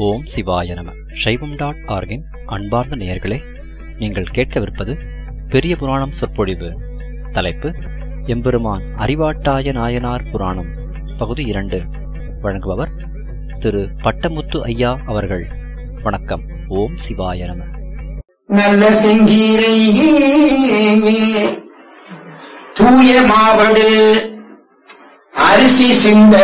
ஓம் சிவாய நம சைவம் டாட் ஆர்கின் அன்பார்ந்த நேயர்களே நீங்கள் கேட்கவிருப்பது பெரிய புராணம் சொற்பொழிவு தலைப்பு எம்பெருமான் அறிவாட்டாய நாயனார் புராணம் பகுதி இரண்டு வழங்குபவர் திரு பட்டமுத்து ஐயா அவர்கள் வணக்கம் ஓம் சிவாய நம நல்ல செங்கீரை தூய மாவடு அரிசி சிந்த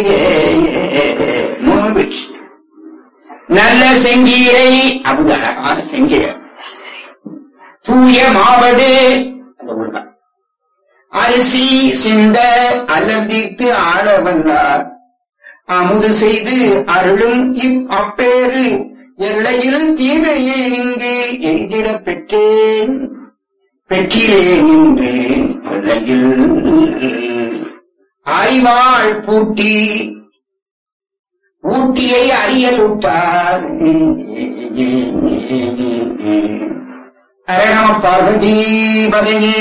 மூணுபிச்சு நல்ல செங்கீரை அப்படி அழகான செங்கீரை தூய மாவடு அந்த முருகன் அரிசி சிந்த அலந்தித்து ஆள வந்தார் அமுது செய்து அருளும் இப் அப்பேறு எல்லையில் தீமையை நீங்கு எய்திடப் பெற்றேன் பெற்றிலேன் என்று எல்லையில் அறிவாள் பூட்டி ஊட்டியை அறியலுட்டார் அரணம பார்வதி பதையே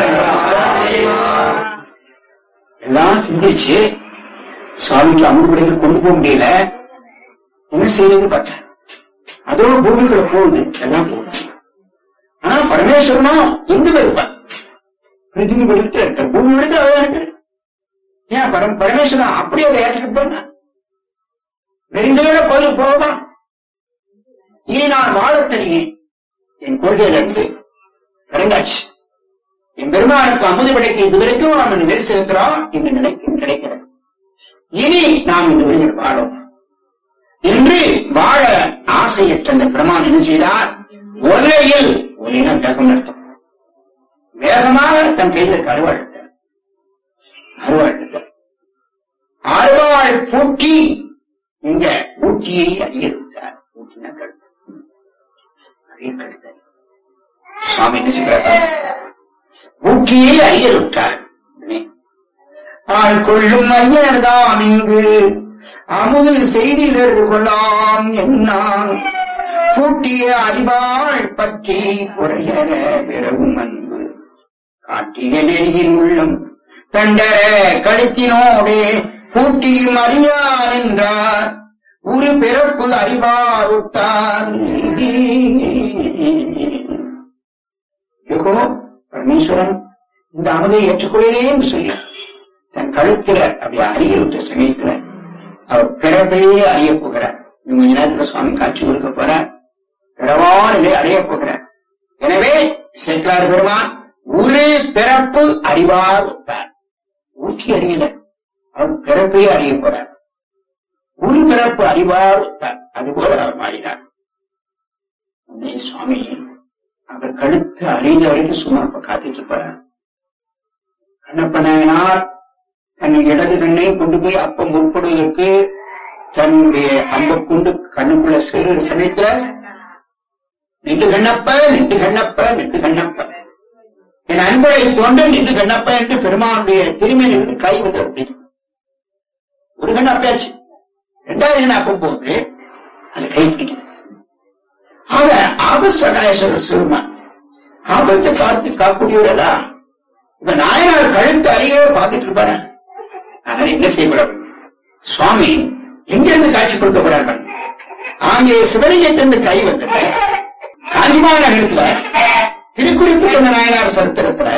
எல்லாம் சிந்திச்சு சுவாமிக்கு அமுதுபடிக்கு கொண்டு போக முடியல என்ன செய்யறது பார்த்தேன் அதோட பூமிக்குள்ள போகுது எல்லாம் போகுது ஆனா பரமேஸ்வரனா எந்த வருவான் பிருத்திவி படுத்து இருக்க பூமி படுத்து அழகா இருக்கு ஏன் பரம் பரமேஸ்வரன் அப்படி அதை ஏற்றுக்கிட்டு போனா நெறிந்தோட கோயிலுக்கு போகலாம் இனி நான் வாழத் தெரியும் என் கொள்கையில இருந்து இறங்காச்சு என் பெருமானுக்கு அமுது படைக்கு இதுவரைக்கும் நாம் நிலை செலுத்துறோம் இந்த நிலைக்கும் கிடைக்கிறது இனி நாம் இந்த உலகில் வாழும் என்று வாழ ஆசையற்ற அந்த பெருமான் என்ன செய்தார் ஒல்லையில் ஒலினா வேகம் நடத்தும் வேகமாக தன் கையில் இருக்க அருவாள் எடுத்தார் அருவாள் எடுத்தார் அருவாள் பூட்டி இங்க ஊட்டியை அறியிருந்தார் ஊட்டினா கழுத்து அறிய கழுத்து சுவாமி என்ன செய்கிறார் ஊட்டியை அறியலுட்டார் ஆள் கொள்ளும் ஐயர்தாம் இங்கு அமுது செய்திலர் கொல்லாம் என்ன பூட்டிய அறிவாள் பற்றி குறையற பிறகும் அன்பு காட்டிய நெறியின் உள்ளம் தண்டர கழுத்தினோடே பூட்டியும் அறியார் என்றார் ஒரு பிறப்பு அறிவாருட்டார் யோகோ பரமேஸ்வரன் இந்த அமுதை ஏற்றுக்கொள்கிறேன் என்று சொல்லி தன் கழுத்துல அப்படி அறிய விட்ட சமயத்துல அவர் பிறப்பையே அறிய போகிறார் இன்னும் கொஞ்ச நேரத்துல சுவாமி காட்சி கொடுக்க போறார் பிறவான நிலை அடைய போகிறார் எனவே சேக்கலார் பெருமான் ஒரு பிறப்பு அறிவார் விட்டார் ஊற்றி அறியல அவர் பிறப்பையே அறிய போறார் ஒரு பிறப்பு அறிவார் விட்டார் அதுபோல அவர் மாறினார் உடனே சுவாமி அவர் கழுத்து அறிந்த வரைக்கும் சும்மா இப்ப காத்துட்டு இருப்பார் கண்ணப்பனார் தன் இடது கண்ணை கொண்டு போய் அப்பம் முற்படுவதற்கு தன்னுடைய அம்ப கொண்டு கண்ணுக்குள்ள சேரு சமயத்துல நின்று கண்ணப்ப நின்று கண்ணப்ப நின்று கண்ணப்ப என் அன்புடைய தொண்டன் நின்று கண்ணப்ப என்று பெருமானுடைய திருமையிலிருந்து கை வந்து அப்படி ஒரு கண்ணப்பாச்சு இரண்டாவது கண்ணப்பம் போது அது கை பிடிக்குது ஆக ஆபஸ்தகாயேஸ்வரர் சிவருமான் ஆபத்தை காத்து காக்கூடியவரா இப்ப நாயனார் கழுத்து அறியவே பார்த்துட்டு இருப்பாரு அதனால என்ன செய்யப்படும் சுவாமி எங்கிருந்து காட்சி கொடுக்க போறார்கள் அங்கே சிவலிங்கத்திலிருந்து கை வந்துட்டு காஞ்சிமா நகரத்துல திருக்குறிப்பு கொண்ட நாயனார் சரித்திரத்துல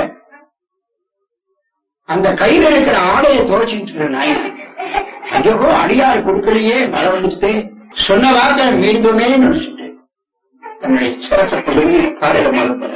அந்த கையில இருக்கிற ஆடையை துவைச்சிட்டு இருக்கிற நாயனார் ஐயோ அடியார் கொடுக்கலையே மழை வந்துட்டு சொன்ன வார்த்தை மீண்டுமே நினைச்சிட்டு தன்னுடைய சிரச பகுதி பாறையில மறுப்பது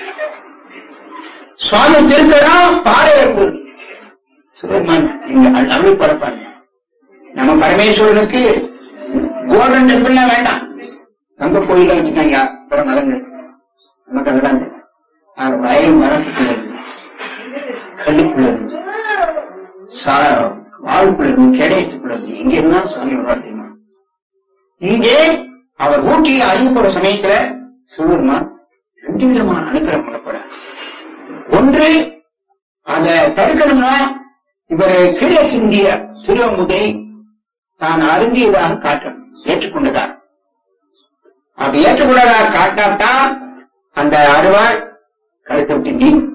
சுவாமி திருக்கலாம் பாறையில சிவருமான் இங்க அருள் பரப்பாங்க நம்ம பரமேஸ்வரனுக்கு கோல்டன் டெம்பிள்லாம் வேண்டாம் தங்க கோயில வச்சுட்டாங்க பிற மதங்க நமக்கு அதெல்லாம் தெரியும். ஆனா வயல் மரத்துக்குள்ள இருந்து கல்லுக்குள்ள இருந்து சா வாழ்க்குள்ள இருந்து கேடயத்துக்குள்ள இருந்து இங்க இருந்தா சாமி வருவார் தெரியுமா இங்கே அவர் ஊட்டி அறிய போற சமயத்துல சிவருமான் ரெண்டு விதமான அனுக்கிரம் பண்ண போறார் ஒன்று அதை தடுக்கணும்னா இவர் கீழே சிந்திய திருவமுதை தான் அருந்தியதாக காட்டணும் ஏற்றுக்கொண்டதாக அப்படி ஏற்றுக்கொண்டதாக காட்டாதான் அந்த அருவாள் கழுத்தை விட்டு நீங்கும்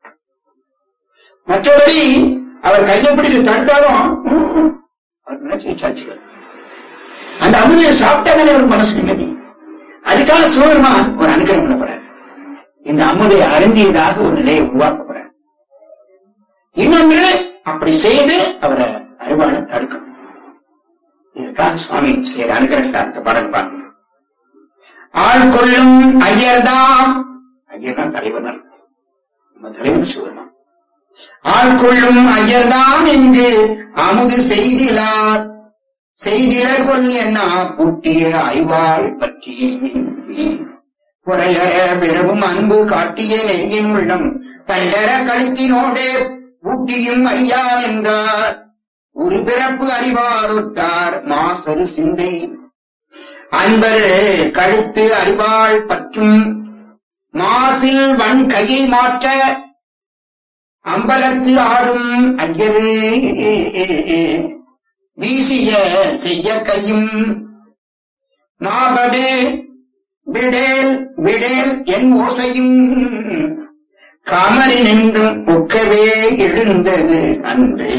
மற்றபடி அவர் கையை பிடிச்சு தடுத்தாலும் ம், ம், அவர் நினைச்சு சாட்சிகள் அந்த அமுதை சாப்பிட்டாதானே ஒரு மனசு நிம்மதி அதுக்காக சிவபெருமான் ஒரு அனுகிரகம் பண்ண போறார் இந்த அமுதை அருந்தியதாக ஒரு நிலையை உருவாக்க போறார் இன்னொன்று அப்படி செய்து அவரை அறுவாட தடுக்கணும் இதற்காக சுவாமி செய்யற அனுகிரகத்தை அடுத்த பாடல் பாருங்க ஆள் கொள்ளும் ஐயர்தாம் ஐயர் தான் தலைவர் தான். நம்ம தலைவர் சிவபெருமான் ஆள் கொள்ளும் ஐயர்தாம் என்று அமுது செய்திலார் செய்திலர் கொல் என்ன பூட்டிய அறிவாள் பற்றி குறையற பிறவும் அன்பு காட்டிய நெறியின் உள்ளம் கண்டர கழுத்தினோடே பூட்டியும் அறியார் என்றார் ஒரு பிறப்பு அறிவாருத்தார் மாசரு சிந்தை அன்பர் கழுத்து அறிவாள் பற்றும் மாசில் வன் கையை மாற்ற அம்பலத்து ஆடும் ஐயரே வீசிய செய்ய கையும் மாபடு விடேல் விடேல் என் ஓசையும் கமரி நின்றும் ஒக்கவே எழுந்தது அன்றே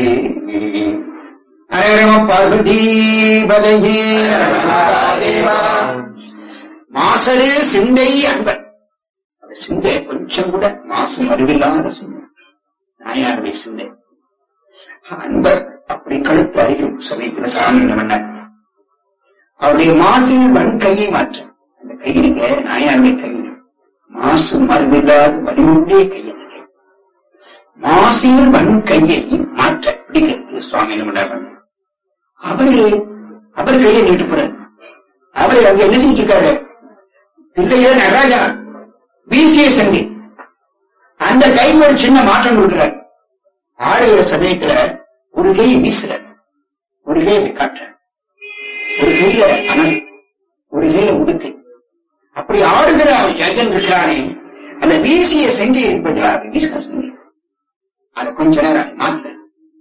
அரரம பார்வதீபதையே தேவா மாசரு சிந்தை அன்பர் அந்த சிந்தை கொஞ்சம் கூட மாசு மறுவில்லாத சிந்தை நாயனாருடைய சிந்தை அன்பர் அப்படி கழுத்து அருகில் சமயத்துல சாமி என்ன பண்ணார் அவருடைய மாசில் வன் கையை மாற்ற அந்த கை இருக்க நாயனாருடைய கை மாசு மறுவில்லாத வலிமுடைய கை அந்த கை மாசில் வன் கையை மாற்ற பிடிக்கிறதுக்கு சுவாமி என்ன பண்ணார் அவரு அவர் கையை நீட்டு போறாரு அவரு அங்க என்ன செஞ்சுட்டு இருக்காரு இல்லையே நடராஜா வீசிய சங்கி அந்த கை ஒரு சின்ன மாற்றம் கொடுக்கிறார் ஆடுகிற சமயத்துல ஒரு கை வீசுறார் ஒரு கை இப்படி காட்டுறார் ஒரு கையில அனல் ஒரு கையில உடுக்கு அப்படி ஆடுகிற யஜன் இருக்கிறானே அந்த வீசிய செஞ்சு இருப்பதில் வீசுகிற செஞ்சு அதை கொஞ்ச நேரம் அப்படி மாற்ற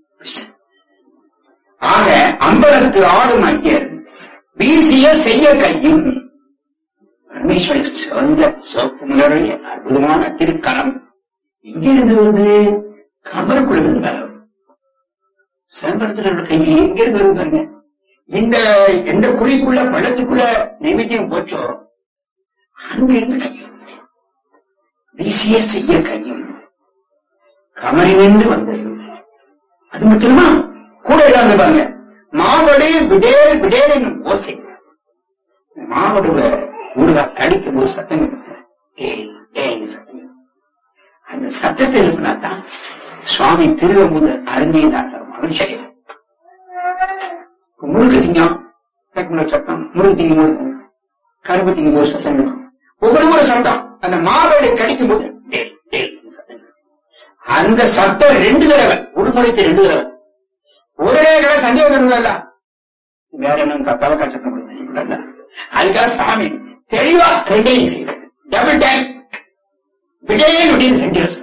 ஆக அம்பலத்து ஆடும் ஐயர் வீசிய செய்ய கையும் பரமேஸ்வரி சிறந்த சிவப்பு நிறமுடைய அற்புதமான திருக்கரம் எங்கிருந்து வருது கமருக்குள்ள இருந்து மேல வருது. சிதம்பரத்தில் உள்ள கை எங்கிருந்து வருது பாருங்க இந்த எந்த குழிக்குள்ள பள்ளத்துக்குள்ள நைவேத்தியம் போச்சோ அங்கிருந்து கை வருது. வீசிய செய்ய கையும் கமரி நின்று வந்தது அது மட்டுமா கூட இல்லாத பாருங்க மாவடு விடேல் விடேல் என்னும் ஓசை இந்த மாவடுவ ஊறுகாய் கடிக்கும் போது சத்தம் கேட்கிறேன். டேய் டேய்னு சத்தம் கேட்கும். அந்த சத்தத்தை எழுப்பினா தான் சுவாமி திருவமுது அருந்தியதாக மகிழ்ச்சி அடையும். இப்ப முறுக்கு திங்கம் கேட்கும் ஒரு சத்தம் முறுக்கு திங்கும் போது கரும்பு திங்கும் போது சத்தம் இருக்கும் ஒவ்வொரு ஒரு சத்தம் அந்த மாவடை கடிக்கும் போது டேய் டேய்னு சத்தம் கேட்கும். அந்த சத்தம் ரெண்டு தடவை ஒரு முறைக்கு ரெண்டு தடவை ஒரு தடவை சந்தேகம் வருவதல்ல வேற என்ன தலை காட்ட அதுக்காக சாமி தெளிவா ரெண்டையும் செய்யறாரு டபுள் டைம் விடையே அப்படின்னு ரெண்டு வருஷம்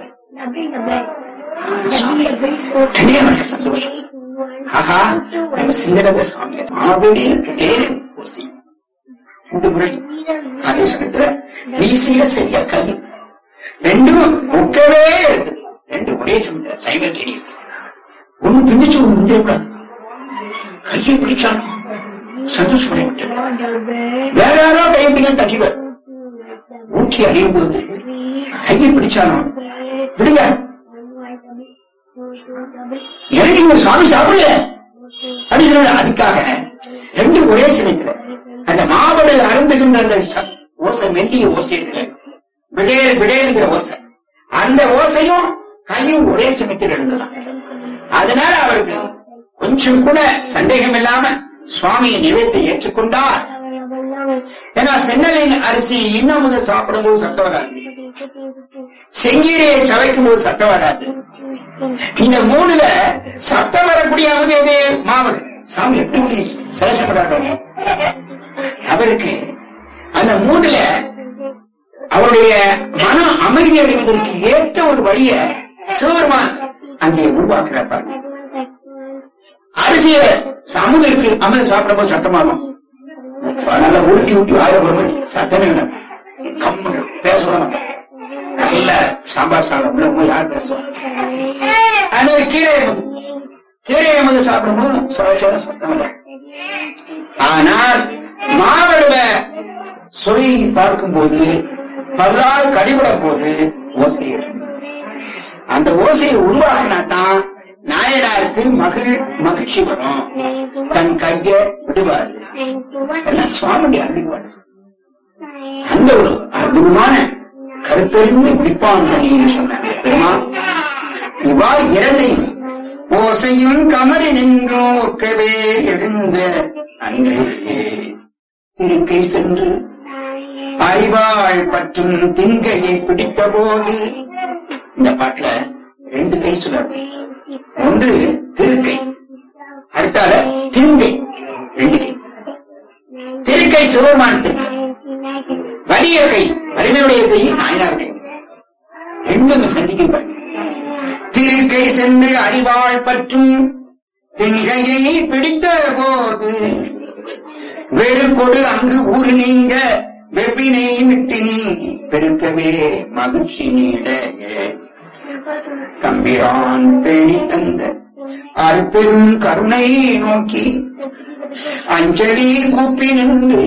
ரெண்டே எனக்கு சந்தோஷம் ஆஹா நம்ம சிந்தனத சாமி மாவடியில் விடையே ஓசி ரெண்டு முறை அதே சமயத்துல வீசிய செய்ய கல்வி ரெண்டும் ஒக்கவே இருக்குது ரெண்டு ஒரே சமயத்துல சைமல்டேனியஸ் ஒண்ணு பிடிச்சு ஒண்ணு முந்திரக்கூடாது கையை பிடிச்சாலும் சந்தோஷம் அடைய விட்டது வேற யாரோ கையை பிடிக்க தட்டிடுவார் ஊற்றி அறியும் போது கையை பிடிச்சாலும் விடுங்க எனக்கு இவர் சுவாமி சாப்பிடல அப்படின்னு சொல்ல அதுக்காக ரெண்டு ஒரே சமயத்துல அந்த மாவடு அருந்துகின்ற அந்த ச- ஓசை மெல்லிய ஓசை இருக்குல்ல, விடேல் விடேலுங்கிற ஓசை அந்த ஓசையும் கையும் ஒரே சமயத்தில் இருந்ததான் அதனால அவருக்கு கொஞ்சம் கூட சந்தேகம் இல்லாம சுவாமியின் நிலையத்தை ஏற்றுக்கொண்டார் ஏன்னா சென்னலின் அரிசி இன்னும் முதல் சாப்பிடும்போது சத்தம் வராது செங்கீரையை சவைக்கும் போது சத்தம் வராது இந்த மூணுல சத்தம் வரக்கூடிய அமுது எது மாவடு சாமி எப்படி முடியும் செலக்ஷன் பண்றாரு அவருக்கு அந்த மூணுல அவருடைய மன அமைதி அடைவதற்கு ஏற்ற ஒரு வழிய சிவபெருமான் அங்கே உருவாக்குறார் பாருங்க. அரிசிய அமுதருக்கு அமுத சாப்பிடும்போது சத்தமாகும் நல்லா ஊட்டி ஊட்டி வாயில வரும்போது சத்தமே வேணும் கம்மு பேச விட மாட்டேன் நல்ல சாம்பார் சாதம் உள்ள போய் யார் பேசுவாங்க அதனால கீரை அமுது கீரை அமுது சாப்பிடும்போது சுவைச்சாத சத்தம் இல்லை ஆனால் மாவடுவ சொய் பார்க்கும்போது பல்லால் கடிபடும் போது ஓசை எழும். அந்த ஓசையை உருவாக்கினா தான் நாயனாருக்கு மகிழ் மகிழ்ச்சி வரும் தன் கைய விடுவாரு எல்லாம் சுவாமியுடைய அருள்வாடு அந்த ஒரு அற்புதமான கருத்தறிந்து விற்பான் தனின்னு சொன்னாங்க பெருமாள் இவ்வாறு இரண்டையும் ஓசையும் கமறி நின்றும் ஒக்கவே எழுந்த அன்றே இருக்கை சென்று அறிவாள் பற்றும் திண்கையை பிடித்த போது இந்த பாட்டுல ரெண்டு கை சொல்லணும் ஒன்று திருக்கை அடுத்தால திண்கை ரெண்டு கை திருக்கை சிவருமான் திருக்கை வலிய கை வலிமையுடைய கை நாயனாருடைய கை ரெண்டும் சந்திக்கும் பாருங்க திருக்கை சென்று அறிவாள் பற்றும் திண்கையை பிடித்த போது வெறுக்கொடு அங்கு ஊரு நீங்க வெப்பினை விட்டு நீங்கி பெருக்கவே மகிழ்ச்சி நீட தம்பிரான் பேணி தந்த அற்பெரும் கருணை நோக்கி அஞ்சலி கூப்பி நின்று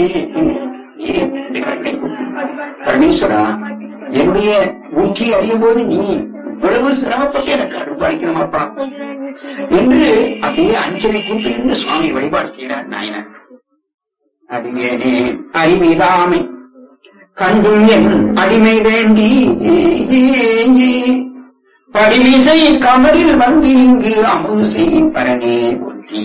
பரமேஸ்வரா என்னுடைய ஊற்றி அறியும் போது நீ இவ்வளவு சிரமப்பட்டு எனக்கு அனுபவிக்கணுமாப்பா என்று அப்படியே அஞ்சலி கூப்பி நின்று சுவாமி வழிபாடு செய்கிறார் நாயனர் அடியேனே அறிவிதாமை கண்டும் என் அடிமை வேண்டி படிமிசை கமரில் வந்து இங்கு அமுசை பரணே ஒட்டி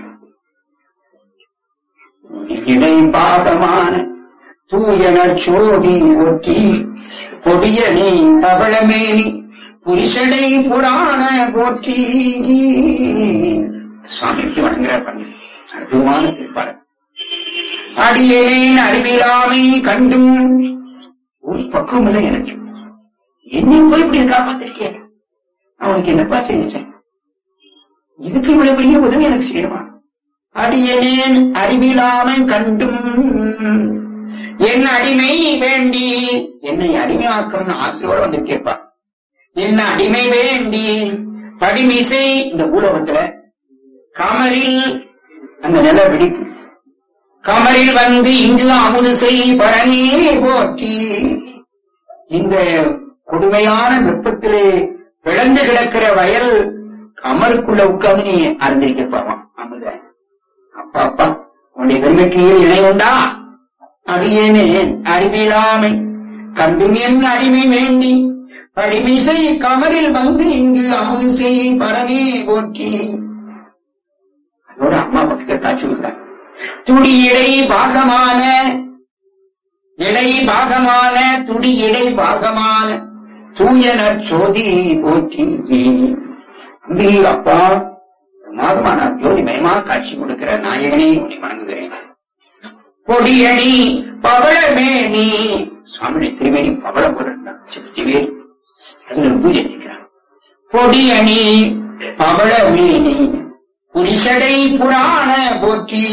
இடை பாகமான தூயனர் சோதி ஒட்டி பொடியணி பவளமேனி புரிசடை புராண போற்றி சுவாமிக்கு வணங்குற பண்ணு அற்புதமான திருப்பாடல் அடியேன் அறிவிலாமை கண்டும் ஒரு பக்குவம் இல்லை எனக்கு என்னை போய் இப்படி காப்பாத்திருக்கேன் அவனுக்கு என்னப்பா செஞ்சுட்டேன் இதுக்கு இவ்வளவு பெரிய உதவி எனக்கு செய்யணுமா அடியேன் அறிவிலாமை கண்டும் என் அடிமை வேண்டி என்னை அடிமையாக்கணும்னு ஆசையோட வந்து கேட்பா என்ன அடிமை வேண்டி படிமிசை இந்த பூலோகத்துல கமரில் அந்த நில வெடிப்பு கமரில் வந்து இங்கு அமுது செய் பரணி போற்றி இந்த கொடுமையான வெப்பத்திலே விளந்து கிடக்கிற வயல் கமருக்குள்ள உட்கார்ந்து நீ அறிந்திருக்க பாவம் அமுத அப்பா அப்பா உன்னுடைய பெருமைக்கு இணை உண்டா அடியேனே அறிவிலாமை கண்டும் என் அடிமை வேண்டி அடிமிசை கமரில் வந்து இங்கு அமுது செய் பரணி போற்றி அதோட அம்மா பக்கத்தை காட்சி கொடுக்குறாங்க துடி இடை பாகமான இடை பாகமான துடி இடை பாகமான தூயனர் சோதி போற்றி அம்பி அப்பா பிரமாதமான ஜோதிமயமா காட்சி கொடுக்கிற நாயகனே உன்னை வணங்குகிறேன் பொடியணி பவளமேனி சுவாமி திருமேனி பவள புலர்ந்தான் சிவத்திவேல் அதுல பூஜை செய்கிறான் பொடியணி பவளமேனி புரிசடை புராண போற்றி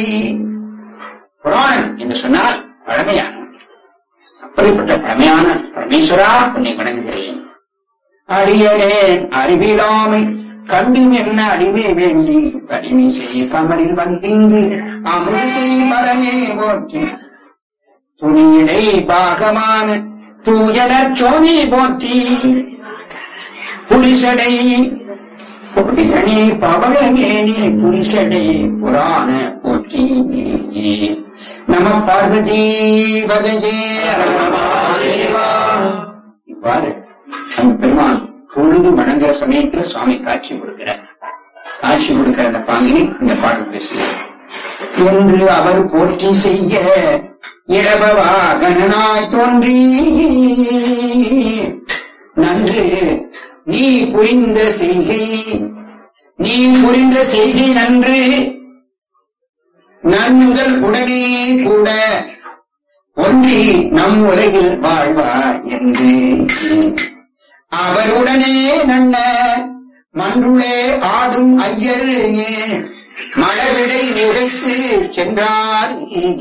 புராணம் என்று சொன்னால் பழமையான அப்படிப்பட்ட பழமையான பரமேஸ்வரா உன்னை வணங்குகிறேன் அடியனேன் அறிவிலாமை கண்டும் என்ன அடிமை வேண்டி அடிமை செய்ய கமரில் வந்திங்கு அமுது செய் மரமே போற்றி துணியிடை பாகமான தூயனர் சோதி போற்றி புரிசடை பொடியணி பவளமேனி புரிசடை புராண போற்றி நம பார்வதி பதஜே இவ்வாறு அந்த பெருமான் பொழுது வணங்குற சமயத்துல சுவாமி காட்சி கொடுக்கிறார் காட்சி கொடுக்கிற அந்த பாங்கினை இந்த பாடல் பேசுகிறார் என்று அவர் போற்றி செய்ய இடபவாகனாய் தோன்றி நன்று நீ புரிந்த செய்கை நீ புரிந்த செய்கை நன்று நன்முதல் உடனே கூட ஒன்றி நம் உலகில் வாழ்வார் என்று அவருடனே நன்ன மன்றுளே ஆடும் ஐயர் மலவிடை உழைத்து சென்றார்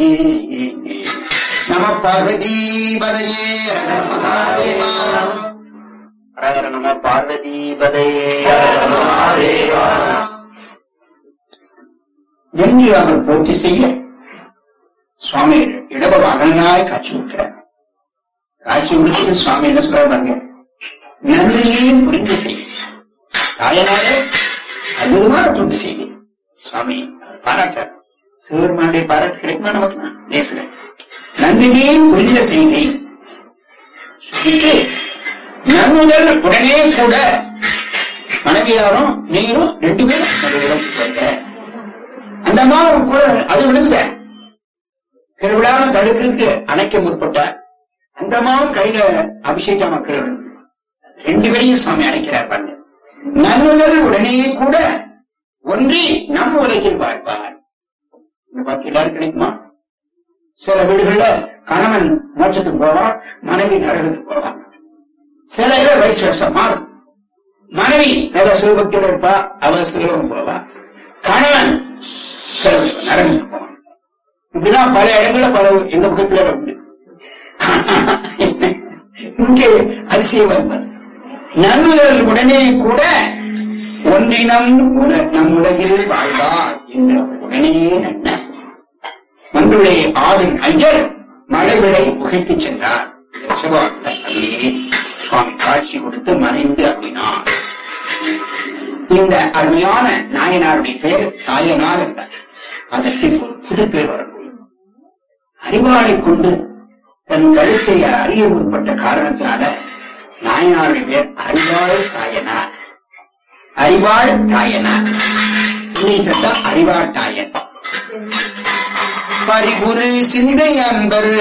நம பார்வதி பதையே மகாதேவா ஹர நம பார்வதி பதையே என்று அவர் போற்றி செய்ய சுவாமி இடவ வாகனாய் காட்சி கொடுக்கிறார் காட்சி கொடுத்து சுவாமி என்ன சொல்றாரு பாருங்க நன்மையையும் புரிந்து செய்ய தாயனாரே அற்புதமான தொண்டு செய்தி சுவாமி பாராட்டார் சிவருமானுடைய பாராட்டு கிடைக்குமா நமக்கு நான் பேசுறேன் நன்மையையும் புரிந்த செய்தி சொல்லிட்டு நன்முதல் உடனே கூட மனைவியாரும் நீங்களும் ரெண்டு பேரும் அந்த இடத்துக்கு வந்த அந்த அம்மாவும் கூட அது விழுந்த கீழே விழாம தடுக்கிறதுக்கு அணைக்க முற்பட்டார் அந்த அம்மாவும் கையில அபிஷேக மக்கள் விழுந்து ரெண்டு பேரையும் சுவாமி அணைக்கிறார் பாருங்க நன்முதல் உடனே கூட ஒன்றி நம் உலகில் வாழ்வார் இந்த பாக்கி எல்லாரும் கிடைக்குமா சில வீடுகள்ல கணவன் மோட்சத்துக்கு போவான் மனைவி நரகத்துக்கு போவான் சில இதில் வயசு வருஷம் மாறும் மனைவி நல்ல சிவபக்தியோட இருப்பா அவ சிவம் போவா கணவன் சில நரகத்துக்கு போவான் இப்படிதான் பல இடங்கள்ல பல எங்க பக்கத்துல உண்டு இங்கே அதிசயம் வருவார் நன்மைகள் உடனே கூட ஒன்றினம் உட- நம் உலகில் வாழ்வார் என்று அவர் உடனே நன்ன மன்றுளே ஆதின் ஐயர் மலைவிடை புகைத்துச் சென்றார் ரிஷபாட்டை அப்படியே சுவாமி காட்சி கொடுத்து மறைந்து அருளினார் இந்த அருமையான நாயனாருடைய பெயர் தாயனார் என்றார் அதற்கு ஒரு புது பேர் வரக்கூடிய அறிவாளை கொண்டு தன் கழுத்தை அறிய முற்பட்ட காரணத்தினால நாயனாருடைய பேர் அறிவாள் தாயனார் அறிவாள் தாயனார் இன்னைக்கு சத்தா அறிவாள் தாயன் பரிபுரு சிந்தை அன்பர்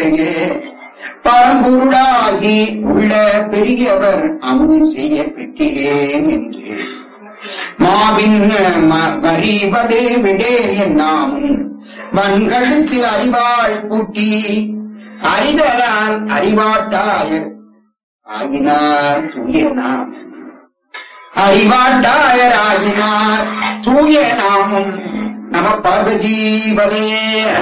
பரம்பொருளாகி உள்ள பெரியவர் அமுது செய்ய பெற்றேன் என்று மாவின் ம- வரிபடு விடேல் என்னாமும் வன்கழுத்து அறிவாள் பூட்டி அறிதலால் அறிவாட்டாயர் ஆகினார் தூய நாம் அறிவாட்டாயர் ஆகினார் தூய நாமம் நம பார்வதீபதையே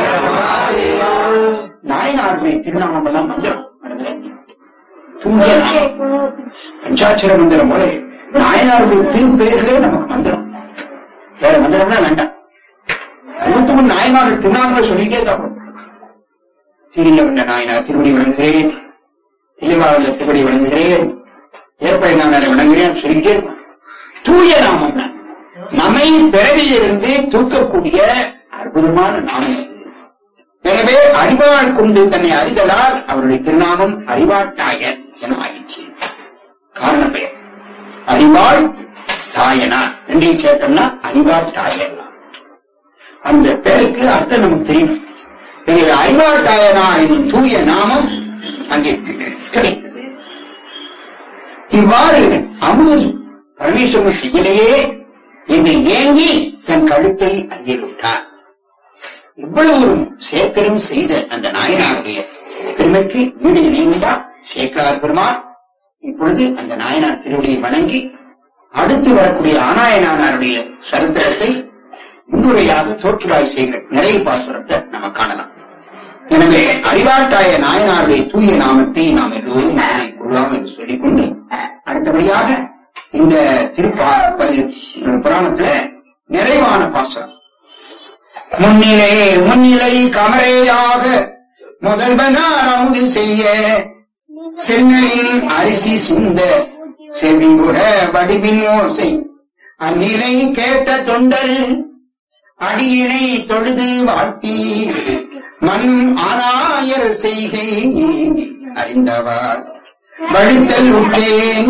நாயனாருடைய திருநாமம் எல்லாம் மந்திரம் மனதில் தூய நாமம் பஞ்சாட்சர மந்திரம் போல நாயனாருடைய திருப்பெயர்களே நமக்கு மந்திரம் வேற மந்திரம்னா வேண்டாம் அறுபத்தி மூணு நாயனார்கள் திருநாமங்களை சொல்லிட்டே தான் போதும். திருநவண்ட நாயனார் திருவடி வணங்குகிறேன் தெளிவாளந்த திருவடி வணங்குகிறேன் ஏற்பை நாயனாரை வணங்குகிறேன் சொல்லிட்டே இருக்கும் தூய நாமம் தான். நம்மை பிறவியிலிருந்து தூக்கக்கூடிய அற்புதமான நாமம் அது. எனவே அறிவாள் கொண்டு தன்னை அறிதலால் அவருடைய திருநாமம் அறிவாட்டாயர் என ஆயிடுச்சு காரண பெயர் அறிவாள் தாயனார் ரெண்டையும் சேர்த்தோம்னா அறிவாட்டாயர் அந்த பேருக்கு அர்த்தம் நமக்கு தெரியும் எனவே அறிவாட்டாயனார் என்னும் தூய நாமம் அங்கே கிடைத்தது இவ்வாறு அமுது பரமேஸ்வரன் செய்யலையே என்று ஏங்கி தன் கழுத்தை அறியவிட்டார் இவ்வளவு ஒரு சேக்கரும் செய்த அந்த நாயனாருடைய பெருமைக்கு வீடு இணைந்தார் சேக்கரார் பெருமாள் இப்பொழுது அந்த நாயனார் திருவடியை வணங்கி அடுத்து வரக்கூடிய ஆனாயனாருடைய சரித்திரத்தை முன்னுரையாக தோற்றுவாய் செய்கிற நிறைய பாசுரத்தை நம்ம காணலாம் எனவே அறிவாட்டாய நாயனாருடைய தூய நாமத்தை நாம் எல்லோரும் மனதில் கொள்ளாம் என்று சொல்லிக்கொண்டு அடுத்தபடியாக இந்த திருப்பா ப- புராணத்துல நிறைவான பாசுரம் முன்னிலை முன்னிலை கமரேயாக முதல்வனார் அமுது செய்ய சென்னலின் அரிசி சிந்த செவிங்குற வடிவின் ஓசை அந்நிலை கேட்ட தொண்டர் அடியினை தொழுது வாழ்த்தி மண் ஆனாயர் செய்கை அறிந்தவர் வடித்தல் விட்டேன்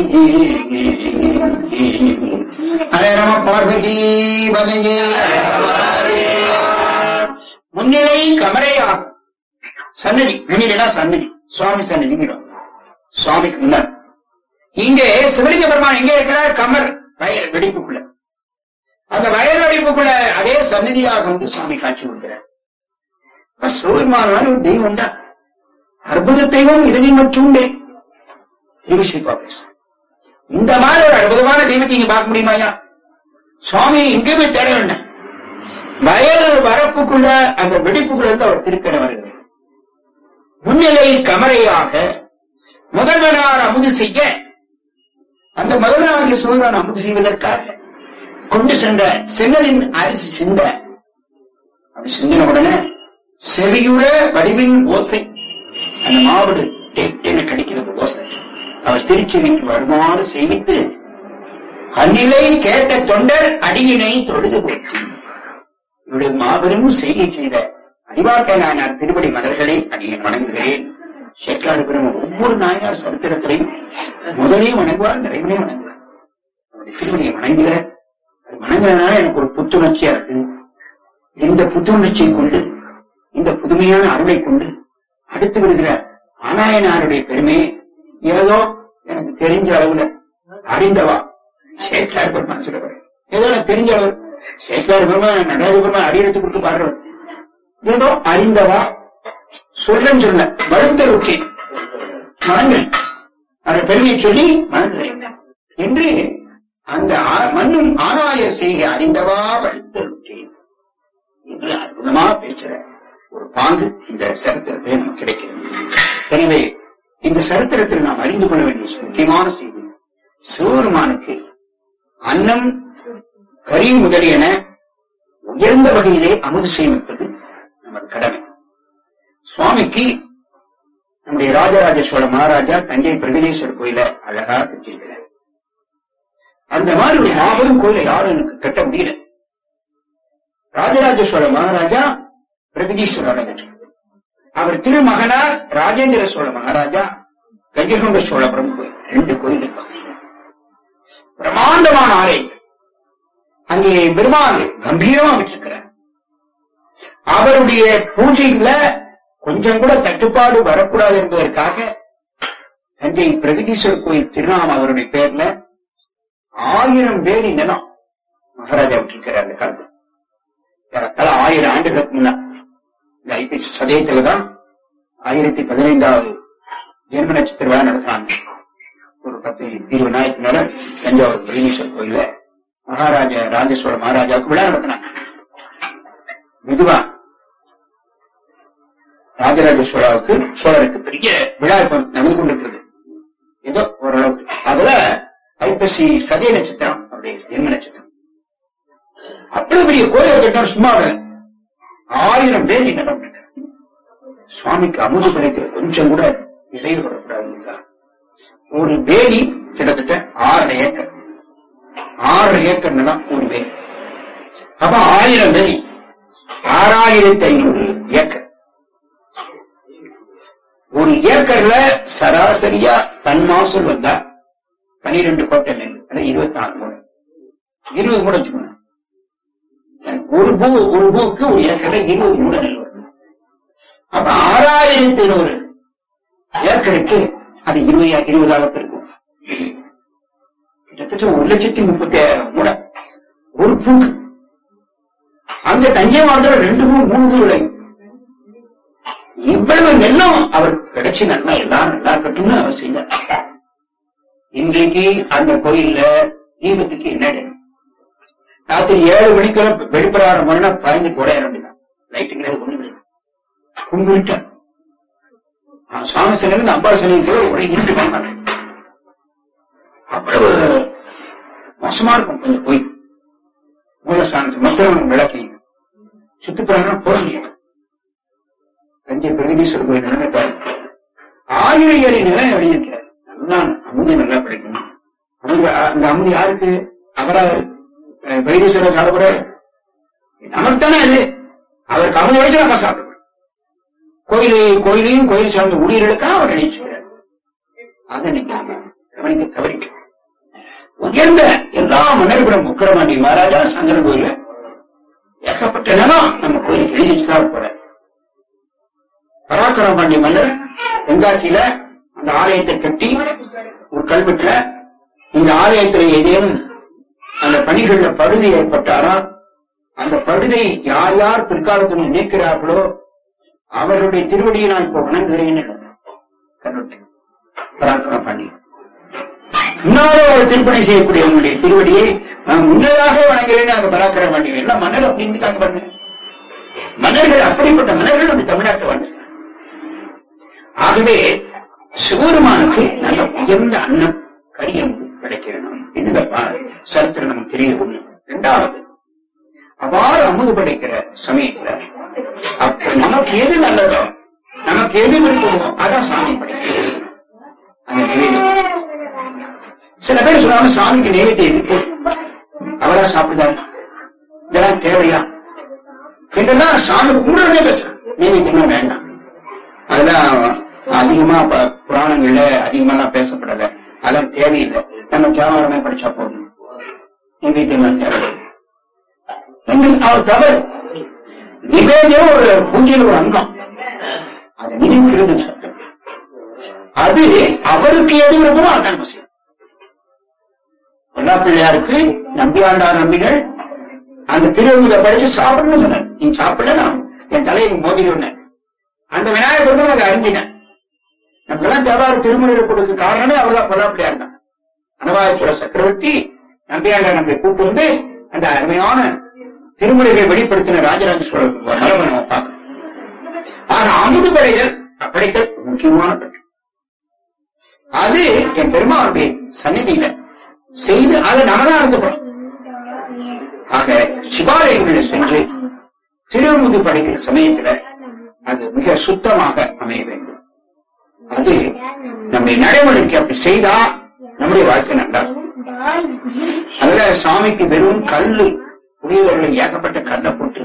ஹரே நம பார்வதி வதையே முன்னிலை கமரையாகும் சன்னதி முன்னிலைனா சன்னதி சுவாமி சன்னதிங்கிறோம் சுவாமிக்கு முன்னர் இங்கே சிவலிங்க பெருமான் எங்க இருக்கிறார் கமர் வயர் வெடிப்புக்குள்ள அந்த வயர் வெடிப்புக்குள்ள அதே சன்னதியாக வந்து சுவாமி காட்சி கொடுக்கிறார் அப்ப சிவபெருமான் மாதிரி ஒரு தெய்வம் உண்டா அற்புத தெய்வம் இதனில் மட்டும் உண்டே திருவிசைப்பா பேசும் இந்த மாதிரி ஒரு அற்புதமான தெய்வத்தை இங்க பார்க்க முடியுமாயா சுவாமி எங்கே போய் தேட வேண்டாம் வயல் வரப்புக்குள்ள அந்த வெடிப்புக்குள்ள இருந்து அவர் திருக்கரை வருகிறது முன்னிலை கமரையாக முதல்வனார் அமுது செய்ய அந்த முதல்வனாகிய சூரியன் அமுது செய்வதற்காக கொண்டு சென்ற செங்கலின் அரிசி சிந்த சிந்தின உடனே செவியுற வடிவின் ஓசை அந்த மாவடு டென்னு கடிக்கிறது ஓசை அவர் திருச்செவிக்கு வருமாறு செய்வித்து அந்நிலை கேட்ட தொண்டர் அடியினை தொழுது போற்றி இவருடைய மாபெரும் செய்கை செய்த அறிவாட்ட நாயனார் திருவடி மலர்களை அடியேன் வணங்குகிறேன் சேக்காறு பெருமை ஒவ்வொரு நாயனார் சரித்திரத்திலையும் முதலே வணங்குவார் நிறைவிலே வணங்குவார் அவருடைய திருவடியை வணங்கல அது வணங்குறதுனால எனக்கு ஒரு புத்துணர்ச்சியா இருக்கு இந்த புத்துணர்ச்சியை கொண்டு இந்த புதுமையான அருளை கொண்டு அடுத்து விடுகிற ஆனாயனாருடைய பெருமையை ஏதோ எனக்கு தெரிஞ்ச அளவுல அறிந்தவா சேக்கார் பெருமான் சொல்லுவார் ஏதோ எனக்கு தெரிஞ்ச அளவு சேக்கார் பெருமான் நடராஜ பெருமான் அடியெடுத்து கொடுத்து பாடுறவர் ஏதோ அறிந்தவா சொல்றேன்னு சொன்ன வருத்தருக்கேன் வணங்குறேன் அந்த பெருமையை சொல்லி வணங்குகிறேன் என்று அந்த ஆ- மண்ணும் ஆனாயர் செய்க அறிந்தவா வருத்தருக்கேன் என்று அற்புதமா பேசுற ஒரு பாங்கு இந்த சரித்திரத்திலே நமக்கு கிடைக்கிறது எனவே இந்த சரித்திரத்தில் நாம் அறிந்து கொள்ள வேண்டிய முக்கியமான செய்தி சிவபெருமானுக்கு அன்னம் கறி முதலியன உயர்ந்த வகையிலே அமுது சேமிப்பது நமது கடமை சுவாமிக்கு நம்முடைய ராஜராஜ சோழ மகாராஜா தஞ்சை பிரகதீஸ்வரர் கோயில அழகா கட்டியிருக்கிறார் அந்த மாதிரி ஒரு மாபெரும் கோயிலை யாரும் எனக்கு கட்ட முடியல ராஜராஜ சோழ மகாராஜா பிரகதீஸ்வரர் கட்டினார் அவர் திருமகனார் ராஜேந்திர சோழ மகாராஜா கஜகொண்ட சோழபுரம் கோயில் ரெண்டு கோயில் இருப்பாங்க பிரம்மாண்டமான ஆலை அங்கே பெருமாள் கம்பீரமா விட்டிருக்கிறார் அவருடைய பூஜையில கொஞ்சம் கூட தட்டுப்பாடு வரக்கூடாது என்பதற்காக தஞ்சை பிரகதீஸ்வரர் கோயில் திருநாம அவருடைய பேர்ல ஆயிரம் பேரி நிலம் மகாராஜா விட்டிருக்கிறார் அந்த காலத்துல ஏறத்தாழ ஆயிரம் ஆண்டுகளுக்கு முன்ன இந்த ஐபிசி சதயத்துலதான் ஆயிரத்தி பதினைந்தாவது ஜென்ம நட்சத்திர விழா நடத்துறாங்க ஒரு பத்து இருபது நாளைக்கு மேல தஞ்சாவூர் பிரகதீஸ்வரர் கோயில்ல மகாராஜா ராஜேஸ்வர மகாராஜாவுக்கு விழா நடத்தினாங்க மெதுவா ராஜராஜ சோழாவுக்கு சோழருக்கு பெரிய விழா இப்ப நடந்து கொண்டிருக்கிறது ஏதோ ஓரளவுக்கு அதுல ஐப்பசி சதய நட்சத்திரம் அப்படியே ஜென்ம நட்சத்திரம் அவ்வளவு பெரிய கோயிலை கட்டினார் சும்மா இல்ல. ஆயிரம் பேர் இங்க நடந்தாங்க சுவாமிக்கு அமுது படைக்க கொஞ்சம் கூட இடையூறு வரக்கூடாது ஒரு வேலி கிட்டத்தட்ட ஆறரை ஏக்கர் ஆறு ஏக்கர் நிலம் ஒரு வேலி அப்ப ஆயிரம் வேலி ஆறாயிரத்தி ஐநூறு ஏக்கர் ஒரு ஏக்கர்ல சராசரியா தன் மாசூல் வந்தா பனிரெண்டு கோட்டை நெல் அதாவது இருபத்தி நாலு மூணு இருபது மூணு வச்சுக்கணும் ஒரு பூ ஒரு பூக்கு ஒரு ஏக்கர்ல இருபது மூணு நெல் வரும் அப்ப ஆறாயிரத்தி ஐநூறு ஏக்கருக்கு அது இருபது இருபதாக பெருக்கும் கிட்டத்தட்ட ஒரு லட்சத்தி முப்பத்தி ஆயிரம் மூடை ஒரு பூக்கு அங்க தஞ்சை மாவட்டத்தில் ரெண்டு பூ மூணு பூ விளையும் இவ்வளவு நெல்லும் அவருக்கு கிடைச்சி நன்மை எல்லாரும் நல்லா இருக்கட்டும்னு அவர் செய்தார் இன்றைக்கு அந்த கோயில்ல தீபத்துக்கு என்ன இடம்? ராத்திரி ஏழு மணிக்குள்ள வெளிப்பிரகாரம் பண்ணா பயந்து கூட வேண்டியதான் லைட்டு கிடையாது ஒண்ணு கிடையாது கும்பிட்டார் சாமி சிலை இருந்து அம்பாள் சிலைக்கு ஒரே இருட்டு பண்ணாங்க அவ்வளவு மோசமா இருக்கும் கொஞ்சம் கோயில் மூலஸ்தானத்து மொத்தம் விளக்கி சுத்துப்பிரகாரம் போக முடியாது தஞ்சை பிரகதீஸ்வரர் கோயில் நிலைமை பாருங்க ஆயிரம் ஏழு நிலை வெளியிருக்கிறார் நல்லா அமுது நல்லா கிடைக்கும் அமுது அந்த அமுது யாருக்கு அவரா அஹ், பிரகதீஸ்வரர் சாப்பிட நமக்கு தானே அது அவருக்கு அமுது வரைக்கும் நம்ம சாப்பிடுவோம் கோயில் கோயிலையும் கோயில் சார்ந்த ஊழியர்களுக்காக அவர் நினைச்சுக்கிறார் அதை நிக்காம கவனிக்க தவறிக்க உயர்ந்த எல்லா மன்னர்களும் உக்கரமாண்டி மகாராஜா சங்கர கோயில்ல ஏகப்பட்ட நிலம் நம்ம கோயிலுக்கு எழுதி வச்சுதான் போற பராக்கிரம பாண்டிய மன்னர் தென்காசியில அந்த ஆலயத்தை கட்டி ஒரு கல்வெட்டுல இந்த ஆலயத்துல ஏதேனும் அந்த பணிகள்ல பழுது ஏற்பட்டாரா அந்த பழுதை யார் யார் பிற்காலத்தில் நீக்கிறார்களோ அவர்களுடைய திருவடியை நான் இப்ப வணங்குகிறேன் கல்வெட்டு பராக்கிரம பாண்டிய முன்னால ஒரு திருப்பணி செய்யக்கூடியவங்களுடைய திருவடியை நான் முன்னதாக வணங்குகிறேன் அந்த பராக்கிரம பாண்டியன் எல்லாம் மன்னர் அப்படி இருந்துக்காங்க பாருங்க மன்னர்கள் அப்படிப்பட்ட மன்னர்கள் நம்ம தமிழ்நாட்டு வாழ்ந்தாங்க ஆகவே சிவருமானுக்கு நல்ல உயர்ந்த அன்னம் கரியம் கிடைக்க வேணும் இந்த பா- சரித்திரம் நமக்கு தெரிய ஒண்ணு இரண்டாவது அவ்வாறு அமுது படைக்கிற சமயத்துல அப்ப நமக்கு எது நல்லதோ நமக்கு எது விருப்பமோ அதான் சாமி படிக்கிறது அந்த நிவேதம் சில பேர் சொல்லுவாங்க சாமிக்கு நைவேத்தியம் எதுக்கு அவரா சாப்பிடுதாரு இதெல்லாம் தேவையா என்றெல்லாம் சாமி கும்பிடுறதே பேசுறேன் நைவேத்தியம்லாம் வேண்டாம் அதெல்லாம் அதிகமா ப- புராணங்கள்ல அதிகமாலாம் பேசப்படல அதெல்லாம் தேவையில்லை நம்ம தேவாரமே படிச்சா போதும் நைவேத்தியம்லாம் தேவையில்லை என்று அவர் தவறு நிவேதியம் ஒரு பூஜையில் ஒரு அங்கம் அதை நினைக்கிறது சட்டம் அது அவருக்கு எது விருப்பமோ அதான் செய்யும் பொல்லா பிள்ளையாருக்கு நம்பியாண்டார் நம்பிகள் அந்த திருவிழா படிச்சு சாப்பிடணும்னு சொன்னார் நீ சாப்பிடல என் தலையை மோதிடுவேன் அந்த விநாயகர் தான் அதை அறிஞ்சினேன் நமக்கெல்லாம் தேவார திருமுறையை கொடுக்க காரணமே அவர்தான் பொல்லா பிள்ளையார் தான் அனவாயச்சுர சக்கரவர்த்தி நம்பியாண்டார் நம்பி கூட்டு வந்து அந்த அருமையான திருமுறைகளை வெளிப்படுத்தின ராஜராஜ சோழர் மரபை நம்ம பார்க்கணும் ஆக அமுது படைதல் படைத்தல் முக்கியமான பணி. அது என் பெருமாளுடைய சந்நிதியில செய்து அதை நம்ம தான் நடத்தப்படும் ஆக சிவாலயங்களில் சென்று திருமுது படைக்கிற சமயத்துல அது மிக சுத்தமாக அமைய வேண்டும் அது நம்முடைய நடைமுறைக்கு அப்படி செய்தா நம்முடைய வாழ்க்கை நல்லா இருக்கும். அதுல சாமிக்கு வெறும் கல்லு புனிதர்களை ஏகப்பட்ட கண்ணை போட்டு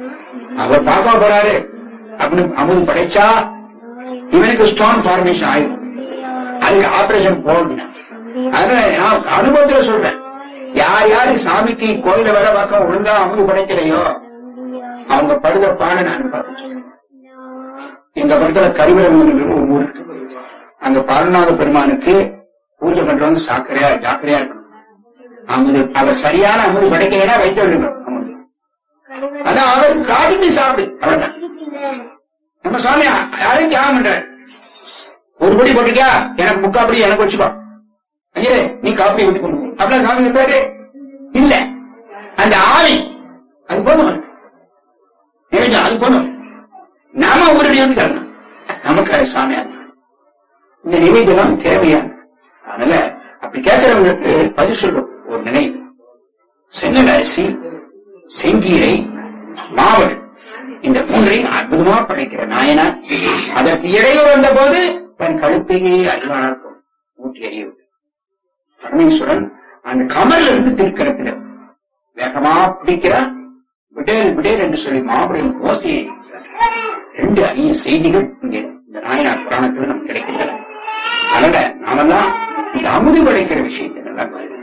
அவர் பார்க்க போறாரு அப்படின்னு அமுது படைச்சா இவனுக்கு ஸ்டோன் ஃபார்மேஷன் ஆயிரும் அதுக்கு ஆபரேஷன் போகணும் அதனால நான் அனுபவத்துல சொல்றேன் யார் யாரு சாமிக்கு கோயில வேலை பார்க்க ஒழுங்கா அமுது படைக்கலையோ அவங்க படுத பாட நான் பார்த்துட்டேன் எங்க பக்கத்துல கரிவிடம்ங்கிற ஒரு ஊர் இருக்கு அங்க பாலநாத பெருமானுக்கு பூஜை பண்றவங்க சாக்கரையா ஜாக்கிரதையா இருக்கணும் அமுது அவர் சரியான அமுது படைக்கலைன்னா வைத்து விடுங்க அமுது அதான் அவருக்கு காட்டி சாப்பிடு அவ்வளவுதான் நம்ம சுவாமி யாரையும் தியாகம் பண்றாரு ஒரு படி போட்டுக்கா எனக்கு முக்காப்படி எனக்கு வச்சுக்கோ ஐயரே நீ காப்பி விட்டு கொண்டு போ. அப்படிலாம் சாமி இருப்பாரு இல்ல அந்த ஆவி அது போதும் அவருக்கு. நினைச்சா அது போதும் நாம ஒரு அடி வந்து தரணும் நமக்கு அது சாமியா இருக்கணும். இந்த நிவேதனம் தேவையா அதனால அப்படி கேட்கிறவங்களுக்கு பதில் சொல்லும் ஒரு நினைவு சென்னல் அரிசி செங்கீரை மாவடு இந்த மூன்றையும் அற்புதமா படைக்கிற நாயனார் அதற்கு இடையூறு வந்த போது தன் கழுத்தையே அல்வானாக்கும் ஊட்டி எறியவில்லை பரமேஸ்வரன் அந்த கமல்ல இருந்து திருக்கரத்துல வேகமா பிடிக்கிறார் விடேல் விடேல் என்று சொல்லி மாபடியின் ஓசையை ரெண்டு அரிய செய்திகள் இங்கே இந்த நாயனார் புராணத்தில் நமக்கு கிடைக்கின்றன அதனால நாமெல்லாம் இந்த அமுது படைக்கிற விஷயத்தை நல்லா பாருங்க.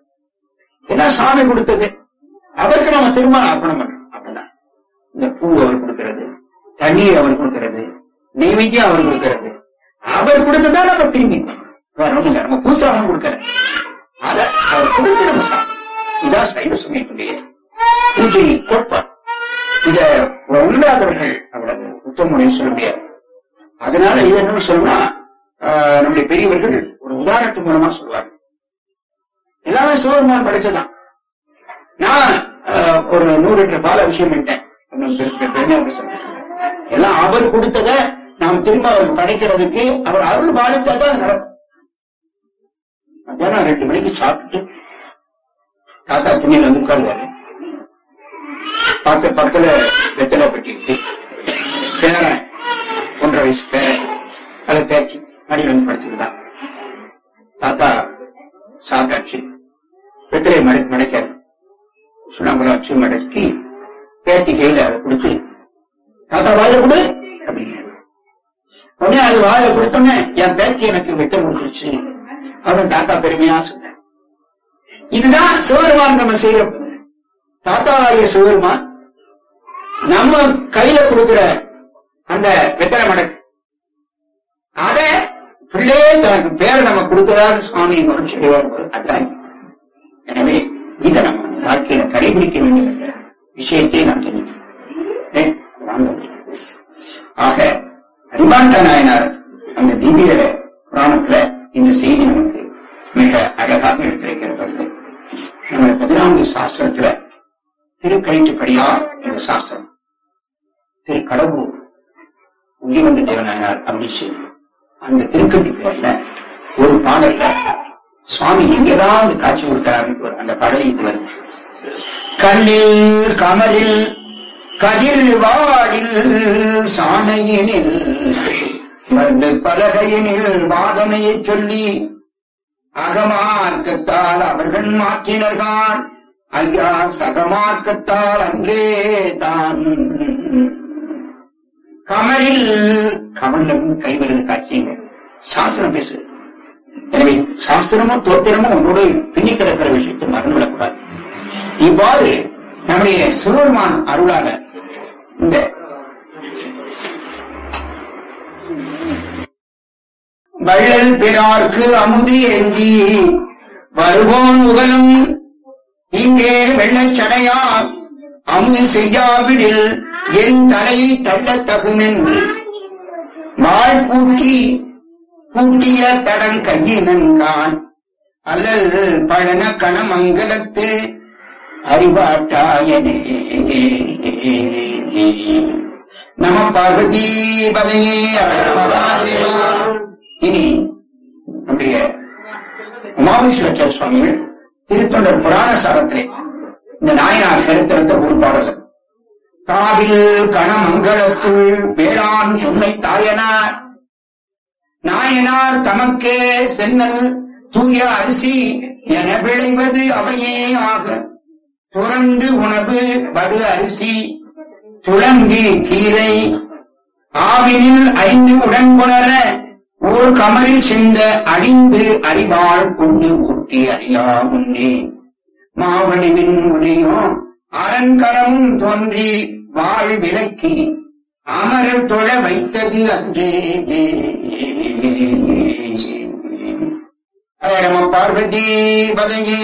எல்லாம் சாமி கொடுத்தது அவருக்கு நம்ம திருமணம் அர்ப்பணம் பண்ணணும் அப்படிதான் இந்த பூ அவர் கொடுக்கிறது தண்ணீர் அவர் கொடுக்கிறது நெய்வேத்தியம் அவர் கொடுக்கிறது அவர் கொடுத்ததா நம்ம திரும்பி வேற ஒண்ணும் இல்ல நம்ம பூசாகம் கொடுக்கற அத அவர் கொடுத்து நம்ம சாப்பிடணும் இதான் சைவ சமயத்துடைய பூஜை கோட்பாடு இத உண்டாதவர்கள் அவ்வளவு உத்தமுறையை சொல்ல முடியாது அதனால இது என்ன சொல்லணும்னா ஆஹ், நம்முடைய பெரியவர்கள் ஒரு உதாரணத்து மூலமா சொல்லுவாங்க எல்லாமே சிவபெருமான் படைச்சதான் நான் ஆஹ், ஒரு நூறு லிட்டர் பால் அபிஷேகம் பண்ணிட்டேன் இன்னும் பெரு- பெரு- பெருமையாக சொல்றேன். எல்லாம் அவர் கொடுத்தத நாம் திரும்ப அவர் படைக்கிறதுக்கு அவர் அருள் பாலித்தா தான் அது நடக்கும் மத்தியானம் ரெண்டு மணிக்கு சாப்பிட்டு தாத்தா திண்ணையில வந்து உட்கார்ந்தாரு பார்த்த பக்கத்துல வெத்தலை பெட்டிட்டு பேரன் ஒன்றரை வயசு பேரன் அதை பேச்சு மடியில் வந்து படுத்துக்கிட்டான் தாத்தா சாப்பிட்டாச்சு வெத்தலை மடை மடைக்காரு சுண்ணாம்புல வச்சு மடக்கி பேத்தி கையில அதை கொடுத்து தாத்தா வாயில கொடு அப்படிங்கிறாரு உடனே அது வாயில கொடுத்தோன்னே என் பேத்தி எனக்கு வெத்தலை கொடுத்துருச்சு அவன் தாத்தா பெருமையா சொன்னார் இதுதான் சிவபெருமான் நம்ம செய்யற தாத்தாவாகிய சிவபெருமான் நம்ம கையில கொடுக்கிற அந்த வெத்தலை மடக்கு அத பிள்ளையே தனக்கு பேரை நம்ம கொடுத்ததாக சுவாமி மகிழ்ச்சி வரும்போது அதான் இது. எனவே இதை நம்ம வாழ்க்கையில கடைபிடிக்க வேண்டிய விஷயத்தை நாம் தெரிஞ்சுக்கணும் ஏ, வாங்க. ஆக அரிபாண்ட நாயனார் அந்த திவ்ய புராணத்துல இந்த செய்தி நமக்கு மிக அழகாக எடுத்திருக்கிறது நம்ம பதினான்கு சாஸ்திரத்துல திருக்கழிட்டுப்படியா என்ற சாஸ்திரம் திரு கடவுர் உயிர்வந்த தேவநாயனார் அப்படி செய்யும் அந்த திருக்கட்டி பேர்ல ஒரு பாடல்ல சுவாமி எங்கேயாவது காட்சி கொடுக்கிறாரு அந்த பாடலை இது வருது கண்ணில் கமலில் கதிர்வாழில் சாணையினில் வந்து பலகையினில் வாதனையை சொல்லி அகமார்க்கத்தால் அவர்கள் மாற்றினர்கான் ஐயா சகமார்க்கத்தால் அன்றே தான் கமலில் கமல்ல இருந்து கைவருது காட்சிங்க சாஸ்திரம் பேசுது எனவே சாஸ்திரமும் தோத்திரமும் உன்னோடு பின்னி கிடக்கிற விஷயத்தை மறந்துவிடக்கூடாது இவ்வாறு நம்முடைய சிவபெருமான் அருளாக இந்த வள்ளல் பிறார்க்கு அமுது ஏந்தி வருவோன் உகலும் இங்கே வெள்ளச்சடையார் அமுது செய்யாவிடில் என் தலை தள்ளத் தகுமென்று வாழ் பூட்டி பூட்டிய தடங் கையினன்கான் அல்லல் பழன கணமங்கலத்து அறிவாட்டாயனே நம பார்வதி பதையே மகாதேவா இனி நம்முடைய உமாபேஸ்வரர் சுவாமிகள் திருத்தொண்டர் புராண சாரத்திலே இந்த நாயனார் சரித்திரத்தை ஒரு பாடல் காவில் கணமங்கலத்துள் வேளாண் துணை தாயனார் நாயனார் தமக்கே சென்னல் தூய அரிசி என விளைவது அவையே ஆக துறந்து உணவு வடு அரிசி துளங்கி கீரை ஆவினில் ஐந்து உடன்கொணர ஓர் கமரில் சிந்த அழிந்து அறிவாள் கொண்டு ஊட்டி அறியா முன்னே மாவடிவின் முடியும் அரண்கரமும் தோன்றி வாழ் விலக்கி அமரர் தொழ வைத்தது அன்றே ஹரே நம பார்வதி பதங்கி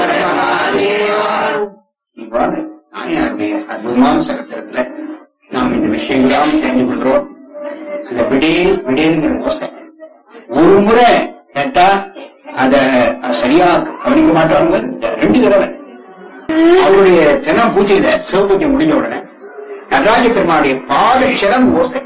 இவ்வாறு நாயனாருடைய அற்புதமான சரித்திரத்துல நாம் இந்த விஷயங்களாம் தெரிந்து கொள்கிறோம் அந்த விடேல் விடேலுங்கிற ஓசை ஒரு முறை கேட்டா அத சரியா கவனிக்க மாட்டாங்க ரெண்டு தடவை அவருடைய தினம் பூஜையில சிவபூஜை முடிஞ்ச உடனே நடராஜ பெருமாளுடைய பாத சிரம் ஓசை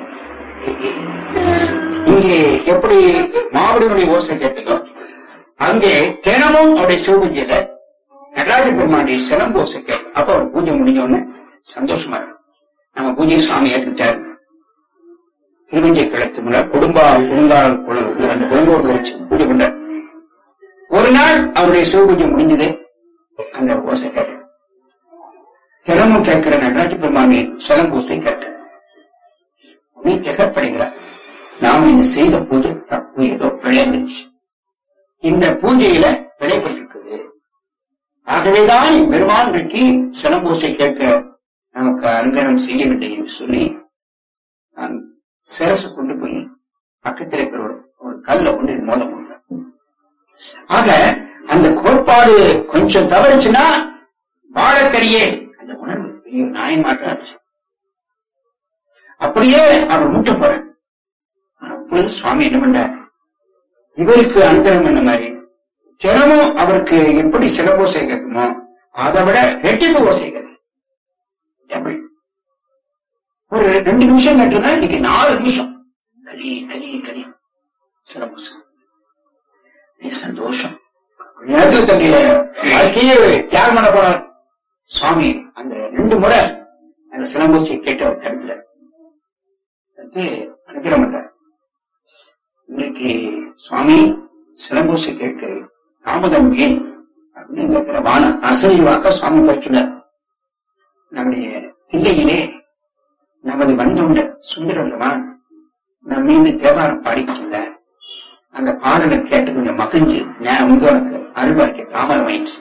இங்கே எப்படி மாவடியுடைய ஓசை கேட்டதோ அங்கே தினமும் அவருடைய சிவபூஜையில நடராஜ பெருமாளுடைய சிலம் ஓசை கேட்கும் அப்ப அவர் பூஜை முடிஞ்ச உடனே சந்தோஷமா இருக்கும் நம்ம பூஜை சுவாமி ஏற்றுட்டார் திருவஞ்சை கிழத்து முன்ன குடும்பா குடுங்கால் குழு அந்த குடும்பங்களை வச்சு பூஜை பண்றார் ஒரு நாள் அவருடைய சிவபூஜை முடிஞ்சது அந்த ஓசை கேட்டேன் தினமும் கேட்கிற நடராஜ பெருமானி சிலம்பூசை கேட்டேன் உன்னை திகப்படுகிறார் நாம இந்த செய்த பூஜை தப்பு ஏதோ விளையாண்டுச்சு இந்த பூஜையில விளைபட்டிருக்குது ஆகவேதான் பெருமான் இன்றைக்கு சிலம்பூசை கேட்க நமக்கு அனுகிரகம் செய்யவில்லை என்று சொல்லி நான் சிரசு கொண்டு போய் பக்கத்தில் இருக்கிற ஒரு ஒரு கல்ல கொண்டு மோத முடியும் ஆக அந்த கோட்பாடு கொஞ்சம் தவறுச்சுன்னா வாழக்கரியே அந்த உணர்வு பெரிய நாயன் மாட்டாச்சு அப்படியே அவர் முட்ட போறேன் அப்பொழுது சுவாமி என்ன பண்றார் இவருக்கு அனுகிரகம் பண்ண மாதிரி தினமும் அவருக்கு எப்படி சிலம்போசை கேட்குமோ அதை விட ரெட்டிப்பு ஓசை கேட்குது டபுள் ஒரு ரெண்டு நிமிஷம் கேட்டுதான் இன்னைக்கு நாலு நிமிஷம் கலி கலி கலி சிலம்போசம் நீ சந்தோஷம் கொஞ்ச நேரத்துல தன்னுடைய வாழ்க்கையே தியாகம் பண்ண போனார் சுவாமி அந்த ரெண்டு முறை அந்த சிலம்போசை கேட்டு அவர் தடுத்துல வந்து அனுகிரம் பண்ணார் இன்னைக்கு சுவாமி சிலம்போசை கேட்டு தாமதம் ஏன் அப்படின்னு கேட்கிற வான அசலி வாக்க சுவாமி பயிற்றுனர் நம்முடைய தில்லையிலே நமது வந்தோண்ட சுந்தரவல்லமான் நம் மீது தேவாரம் பாடிக்கிட்டிருந்தார் அந்த பாடலை கேட்டு கொஞ்சம் மகிழ்ந்து நான் உங்களுக்கு அருள்வாய்க்க தாமதமாயிற்று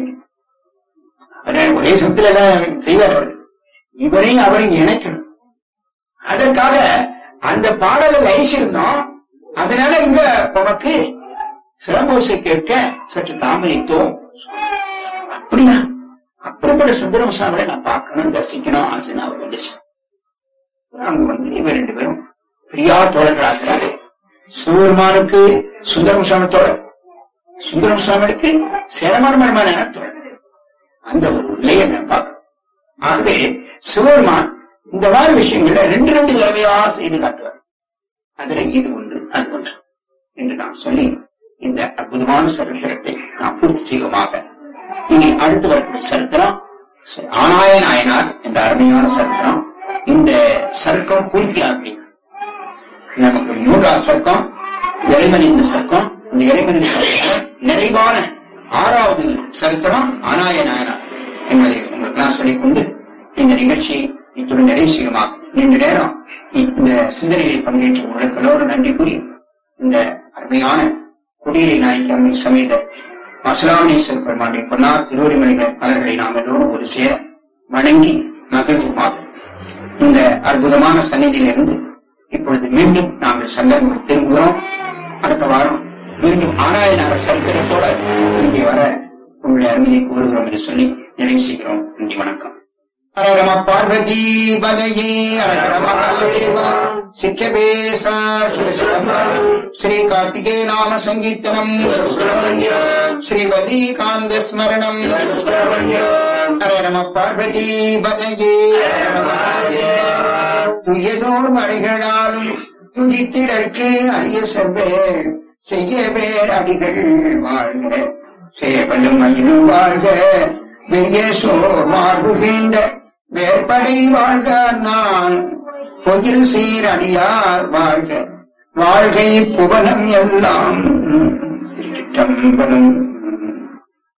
அவரை ஒரே சத்துல எல்லாம் செய்வார் அவர் இவரையும் அவரையும் இணைக்கணும் அதற்காக அந்த பாடலை லைச்சிருந்தோம் அதனால இங்க உனக்கு சிலம்போசை கேட்க சற்று தாமதித்தோம் அப்படியா அப்படிப்பட்ட சுந்தரம் சாமியை நான் பார்க்கணும் தரிசிக்கணும் ஆசைன்னு அவர் வந்துச்சு அங்க வந்து இவர் ரெண்டு பேரும் பிரியா தோழர்களாகிறாரு சிவபெருமானுக்கு சுந்தரம் சுவாமி தோழர் சுந்தரம் சுவாமிக்கு சேரமானமான தோழர் அந்த ஒரு நிலையை நான் பார்க்கிறோம் ஆகவே சிவபெருமான் இந்த மாதிரி விஷயங்களை ரெண்டு ரெண்டு தடவையா செய்து காட்டுவார் அதுல இது ஒன்று அது ஒன்று என்று நான் சொல்லி இந்த அற்புதமான சரித்திரத்தை நாம் பூர்த்தி செய்வோமாக இனி அடுத்து வரக்கூடிய சரித்திரம் சரி, ஆனாய நாயனார் என்ற அருமையான சர்க்கம் இந்த சர்க்கம் பூர்த்தி அப்படி நமக்கு மூன்றாவது சர்க்கம் இறைவனின் சர்க்கம் இந்த இறைவனின் சர்க்கம் நிறைவான ஆறாவது சரித்திரம் ஆனாய நாயனார் என்பதை உங்களுக்கெல்லாம் சொல்லிக்கொண்டு இந்த நிகழ்ச்சி இத்துடன் நிறைவு செய்யுமாக நீண்ட நேரம் இந்த சிந்தனையில் பங்கேற்ற உங்களுக்கு எல்லோரும் நன்றி கூறி இந்த அருமையான குடியிலை நாய்க்கு அம்மை சமேத மசுலாமணீஸ்வர பெருமானுடைய பொன்னார் திருவரிமலைகள் மலர்களை நாம் எல்லோரும் ஒரு சேர வணங்கி மகிழ்வுமாக இந்த அற்புதமான சந்நிதியிலிருந்து இப்பொழுது மீண்டும் நாங்கள் சந்தர்ப்பம் திரும்புகிறோம் அடுத்த வாரம் மீண்டும் ஆராயனார சரித்திரத்தோட இங்கே வர உங்களுடைய அனுமதியை கோருகிறோம் என்று சொல்லி நிறைவு செய்கிறோம் நன்றி வணக்கம் ஹரரம பார்வதி பதையே ஹரஹர மகாதேவா சிக்கபேசா ஸ்ரீ கார்த்திகே நாம சங்கீர்த்தனம் ஸ்ரீ வல்லிகாந்த ஸ்மரணம் ஹரரம பார்வதி பதையே துயதோர் மழைகளாலும் துதித்திடற்கு அரிய செவ்வேள் செய்ய பேர் அடிகள் வாழ்க சேவலும் மயிலும் வாழ்க வெய்ய சோர் மார்புகின்ற வேற்படை வாழ்க நான் பொயில் சீரடியார் வாழ்க வாழ்கை புவனம் எல்லாம் திருச்சிட்டம்பலம்